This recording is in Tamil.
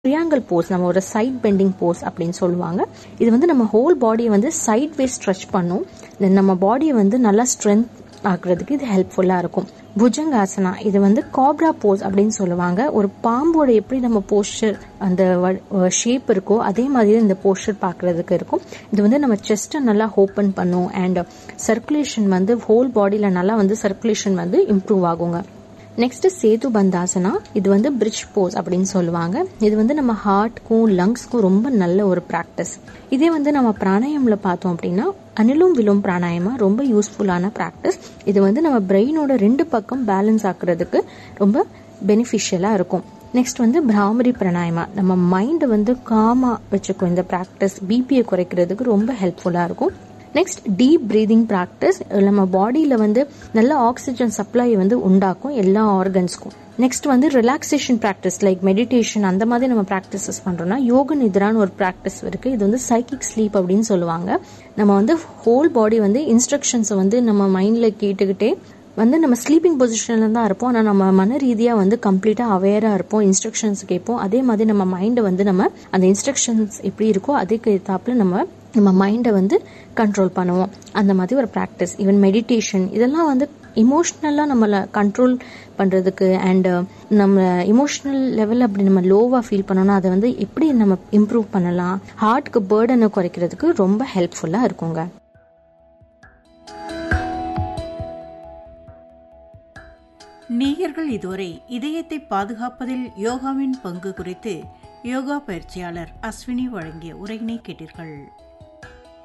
ட்ரியாங்கிள் போஸ் நம்ம ஒரு சைட் பெண்டிங் போஸ் அப்படின்னு சொல்லுவாங்க இது வந்து நம்ம ஹோல் பாடியை வந்து சைட் வே ஸ்ட்ரெச் பண்ணும் Then நம்ம பாடியை வந்து நல்லா ஸ்ட்ரென்த் ஆக்குறதுக்கு இது ஹெல்ப்ஃபுல்லாக இருக்கும் புஜங்காசனா இது வந்து காப்ரா போஸ் அப்படின்னு சொல்லுவாங்க ஒரு பாம்போட எப்படி நம்ம போஸ்டர் அந்த ஷேப் இருக்கோ அதே மாதிரி இந்த போஸ்டர் பார்க்கறதுக்கு இருக்கும் இது வந்து நம்ம செஸ்ட்டை நல்லா ஓப்பன் பண்ணும் அண்ட் சர்க்குலேஷன் வந்து ஹோல் பாடியில் நல்லா வந்து சர்க்குலேஷன் வந்து இம்ப்ரூவ் ஆகுங்க நெக்ஸ்ட் சேது பந்தாசனா இது வந்து பிரிட்ஜ் போஸ் அப்படின்னு சொல்லுவாங்க இது வந்து நம்ம ஹார்ட்க்கும் லங்ஸ்க்கும் ரொம்ப நல்ல ஒரு ப்ராக்டிஸ் இதே வந்து நம்ம பிராணாயம்ல பார்த்தோம் அப்படின்னா அனிலும் விலும் பிராணாயமா ரொம்ப யூஸ்ஃபுல்லான ப்ராக்டிஸ் இது வந்து நம்ம பிரெயினோட ரெண்டு பக்கம் பேலன்ஸ் ஆக்குறதுக்கு ரொம்ப பெனிஃபிஷியலாக இருக்கும் நெக்ஸ்ட் வந்து பிராமரி பிராணாயமா நம்ம மைண்டை வந்து காமா வச்சுக்கும் இந்த ப்ராக்டிஸ் பிபியை குறைக்கிறதுக்கு ரொம்ப ஹெல்ப்ஃபுல்லாக இருக்கும் நெக்ஸ்ட் டீப் ப்ரீதிங் ப்ராக்டிஸ் நம்ம பாடியில் வந்து நல்ல ஆக்சிஜன் சப்ளை வந்து உண்டாக்கும் எல்லா ஆர்கன்ஸ்க்கும் நெக்ஸ்ட் வந்து ரிலாக்ஸேஷன் ப்ராக்டிஸ் லைக் மெடிடேஷன் அந்த மாதிரி நம்ம ப்ராக்டிசஸ் பண்ணுறோம்னா யோக நித்ரான்னு ஒரு ப்ராக்டிஸ் இருக்குது இது வந்து சைக்கிக் ஸ்லீப் அப்படின்னு சொல்லுவாங்க நம்ம வந்து ஹோல் பாடி வந்து இன்ஸ்ட்ரக்ஷன்ஸை வந்து நம்ம மைண்டில் கேட்டுக்கிட்டே வந்து நம்ம ஸ்லீப்பிங் பொசிஷனில் தான் இருப்போம் ஆனால் நம்ம மன ரீதியாக வந்து கம்ப்ளீட்டாக அவேராக இருப்போம் இன்ஸ்ட்ரக்ஷன்ஸ் கேட்போம் அதே மாதிரி நம்ம மைண்டை வந்து நம்ம அந்த இன்ஸ்ட்ரக்ஷன்ஸ் எப்படி இருக்கோ அதுக்கு ஏற்றாப்புல நம்ம நம்ம மைண்டை வந்து கண்ட்ரோல் பண்ணுவோம் அந்த மாதிரி ஒரு ப்ராக்டிஸ் ஈவன் மெடிடேஷன் இதெல்லாம் வந்து இமோஷ்னலாக நம்மளை கண்ட்ரோல் பண்ணுறதுக்கு அண்ட் நம்ம இமோஷ்னல் லெவலில் அப்படி நம்ம லோவாக ஃபீல் பண்ணோம்னா அதை வந்து எப்படி நம்ம இம்ப்ரூவ் பண்ணலாம் ஹார்ட்க்கு பேர்டனை குறைக்கிறதுக்கு ரொம்ப ஹெல்ப்ஃபுல்லாக இருக்குங்க நேயர்கள் இதுவரை இதயத்தை பாதுகாப்பதில் யோகாவின் பங்கு குறித்து யோகா பயிற்சியாளர் அஸ்வினி வழங்கிய உரையினை கேட்டீர்கள்